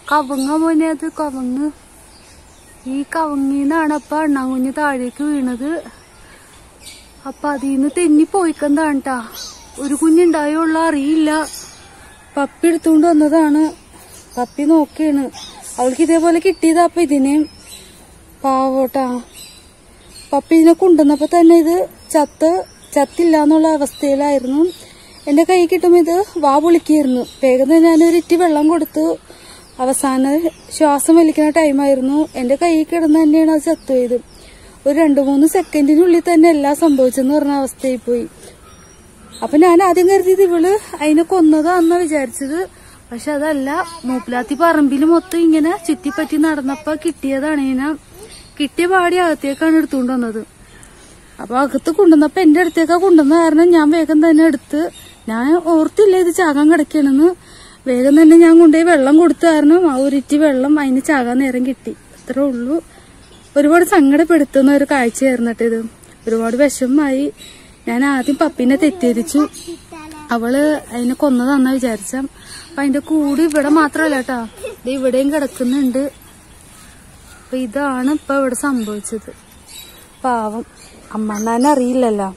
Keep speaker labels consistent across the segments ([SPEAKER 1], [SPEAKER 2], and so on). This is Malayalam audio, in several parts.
[SPEAKER 1] കവുങ്ങ മോനെ അത് കവുങ്ങ് ഈ കവുങ്ങിന്നാണ് അപ്പൊ അണ്ണാങ്കുഞ്ഞ് താഴേക്ക് വീണത് അപ്പൊ അതിന്ന് തെന്നി പോയിക്കെന്താണ് ട്ടാ ഒരു കുഞ്ഞുണ്ടായുള്ള അറിയില്ല പപ്പി എടുത്തുകൊണ്ട് വന്നതാണ് പപ്പി നോക്കിയാണ് അവൾക്ക് ഇതേപോലെ കിട്ടിയതാ അപ്പൊ ഇതിനെയും പാവോട്ടാ പപ്പി ഇതിനെ കൊണ്ടുവന്നപ്പോ തന്നെ ഇത് ചത്ത് ചത്തില്ല എന്നുള്ള അവസ്ഥയിലായിരുന്നു എന്റെ കൈ കിട്ടുമ്പോൾ ഇത് വാ പൊളിക്കായിരുന്നു വേഗം തന്നെ ഞാനൊരു ഇറ്റി വെള്ളം കൊടുത്തു അവസാന ശ്വാസം വലിക്കുന്ന ടൈമായിരുന്നു എന്റെ കൈ കിടന്ന് തന്നെയാണ് അത് ചത്തുപോയത് ഒരു രണ്ടു മൂന്ന് സെക്കൻഡിനുള്ളിൽ തന്നെ എല്ലാം സംഭവിച്ചെന്ന് പറഞ്ഞ അവസ്ഥയായി പോയി അപ്പൊ ഞാൻ ആദ്യം കരുതിയത് ഇവള് അതിനെ കൊന്നതാന്നാ വിചാരിച്ചത് പക്ഷെ അതല്ല മൂപ്പിലാത്തി പറമ്പിൽ മൊത്തം ഇങ്ങനെ ചുറ്റിപ്പറ്റി നടന്നപ്പോ കിട്ടിയതാണ് ഇതിനെ കിട്ടിയ പാടി അകത്തേക്കാണ് എടുത്തുകൊണ്ട് വന്നത് അപ്പൊ അകത്ത് കൊണ്ടുവന്നപ്പോ എന്റെ അടുത്തേക്കാ കൊണ്ടുവന്ന കാരണം ഞാൻ വേഗം തന്നെ എടുത്ത് ഞാൻ ഓർത്തില്ല ഇത് ചാകാൻ കിടക്കണെന്ന് വേഗം തന്നെ ഞാൻ കൊണ്ടുപോയി വെള്ളം കൊടുത്ത കാരണം ആ ഒരിറ്റി വെള്ളം അതിന് ചാകാൻ നേരം കിട്ടി അത്രേ ഉള്ളൂ ഒരുപാട് സങ്കടപ്പെടുത്തുന്ന ഒരു കാഴ്ചയായിരുന്നു കേട്ടോ ഇത് ഒരുപാട് വിഷമമായി ഞാൻ ആദ്യം പപ്പിനെ തെറ്റിദ്ധരിച്ചു അവള് അതിനെ കൊന്നതാന്നാ വിചാരിച്ച അപ്പൊ അതിന്റെ കൂട് ഇവിടെ മാത്രല്ല കേട്ടാ ഇത് ഇവിടെയും കിടക്കുന്നുണ്ട് അപ്പൊ ഇതാണ് ഇപ്പൊ ഇവിടെ സംഭവിച്ചത് പാവം അമ്മണ്ണാനെ അറിയില്ലല്ലോ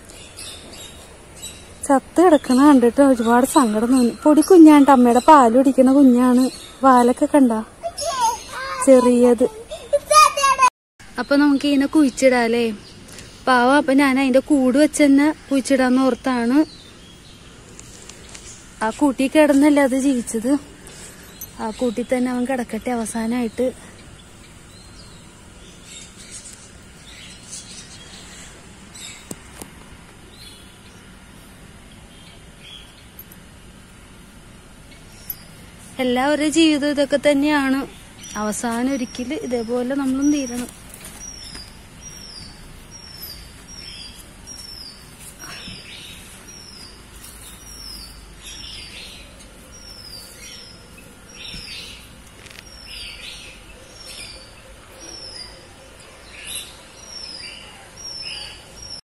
[SPEAKER 1] ചത്ത് കിടക്കണ കണ്ടിട്ട് ഒരുപാട് സങ്കടം തോന്നി പൊടി കുഞ്ഞാണ്ട് അമ്മയുടെ പാല് കുടിക്കുന്ന കുഞ്ഞാണ് പാലൊക്കെ കണ്ട ചെറിയത് അപ്പൊ നമുക്ക് ഇതിനെ കുഴിച്ചിടാല്ലേ പാവം അപ്പൊ ഞാൻ അതിന്റെ കൂട് വെച്ച് തന്നെ കുഴിച്ചിടാന്ന് ഓർത്താണ് ആ കൂട്ടി കിടന്നല്ലേ അത് ജീവിച്ചത് ആ കൂട്ടി തന്നെ അവൻ കിടക്കട്ടെ അവസാനമായിട്ട് എല്ലാവരുടെ ജീവിതം ഇതൊക്കെ തന്നെയാണ് അവസാനം ഒരിക്കൽ ഇതേപോലെ നമ്മളും തീരണം